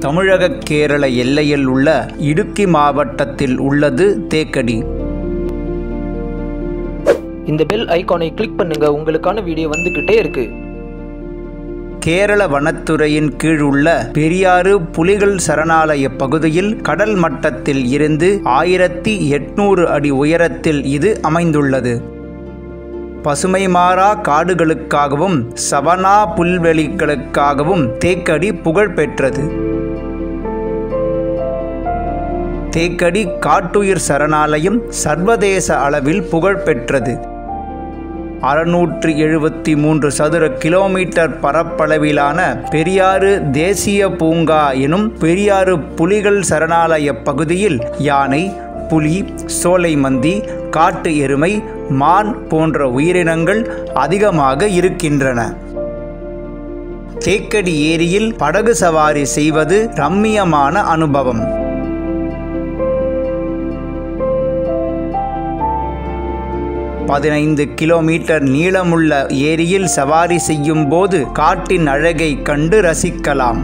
தமிழக கேரள எல்லையில் உள்ள இடுக்கி மாவட்டத்தில் உள்ளது தேக்கடி இந்த பெல் ஐகானை கிளிக் பண்ணுங்க உங்களுக்கான வீடியோ வந்துகிட்டே இருக்கு கேரள வனத்துறையின் கீழ் உள்ள பெரியாறு புலிகள் சரணாலய பகுதியில் கடல் மட்டத்தில் இருந்து ஆயிரத்தி எட்நூறு அடி உயரத்தில் இது அமைந்துள்ளது பசுமைமாறா காடுகளுக்காகவும் சவனா புல்வெளிகளுக்காகவும் தேக்கடி புகழ் பெற்றது தேக்கடி காட்டுயிர் சரணாலயம் சர்வதேச அளவில் புகழ் பெற்றது அறுநூற்று எழுபத்தி மூன்று சதுர கிலோமீட்டர் பரப்பளவிலான பெரியாறு தேசிய பூங்கா எனும் பெரியாறு புலிகள் சரணாலய பகுதியில் யானை புலி சோலைமந்தி காட்டு எருமை மான் போன்ற உயிரினங்கள் அதிகமாக இருக்கின்றன தேக்கடி ஏரியில் படகு சவாரி செய்வது ரம்மியமான அனுபவம் பதினைந்து கிலோமீட்டர் நீளமுள்ள ஏரியில் சவாரி செய்யும் போது காட்டின் அழகை கண்டு ரசிக்கலாம்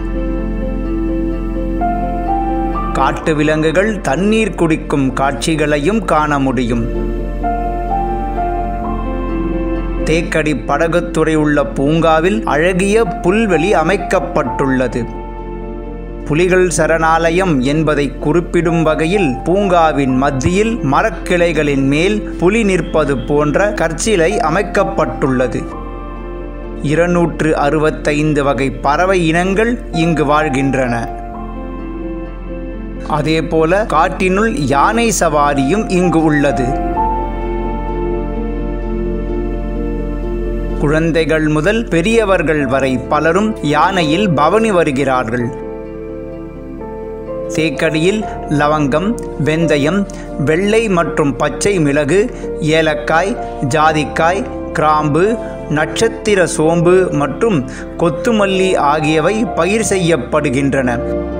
காட்டு விலங்குகள் தண்ணீர் குடிக்கும் காட்சிகளையும் காண முடியும் தேக்கடி படகுத்துறை உள்ள பூங்காவில் அழகிய புல்வெளி அமைக்கப்பட்டுள்ளது புலிகள் சரணாலயம் என்பதை குறிப்பிடும் வகையில் பூங்காவின் மத்தியில் மரக்கிளைகளின் மேல் புலி நிற்பது போன்ற கற்சிலை அமைக்கப்பட்டுள்ளது இருநூற்று அறுபத்தைந்து வகை பறவை இனங்கள் இங்கு வாழ்கின்றன அதேபோல காட்டினுள் யானை சவாரியும் இங்கு உள்ளது குழந்தைகள் முதல் பெரியவர்கள் வரை பலரும் யானையில் பவனி வருகிறார்கள் தேக்கடியில் லவங்கம் வெந்தயம் வெள்ளை மற்றும் பச்சை மிளகு ஏலக்காய் ஜாதிக்காய் கிராம்பு நட்சத்திர சோம்பு மற்றும் கொத்துமல்லி ஆகியவை பயிர் செய்யப்படுகின்றன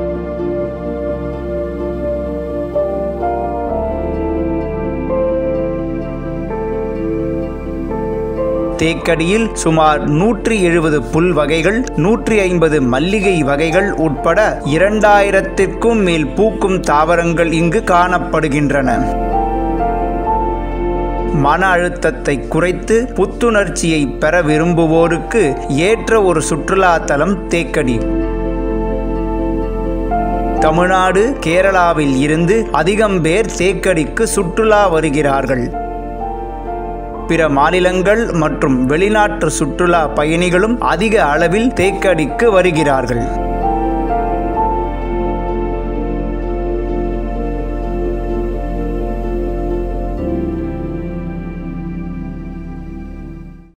தேக்கடியில் சுமார் நூற்றி எழுபது புல் வகைகள் நூற்றி ஐம்பது மல்லிகை வகைகள் உட்பட இரண்டாயிரத்திற்கும் மேல் பூக்கும் தாவரங்கள் இங்கு காணப்படுகின்றன மன அழுத்தத்தை குறைத்து புத்துணர்ச்சியை பெற விரும்புவோருக்கு ஏற்ற ஒரு சுற்றுலா தலம் தேக்கடி தமிழ்நாடு கேரளாவில் இருந்து அதிகம் பேர் தேக்கடிக்கு சுற்றுலா வருகிறார்கள் பிற மாநிலங்கள் மற்றும் வெளிநாட்டு சுற்றுலா பயணிகளும் அதிக அளவில் தேக்கடிக்கு வருகிறார்கள்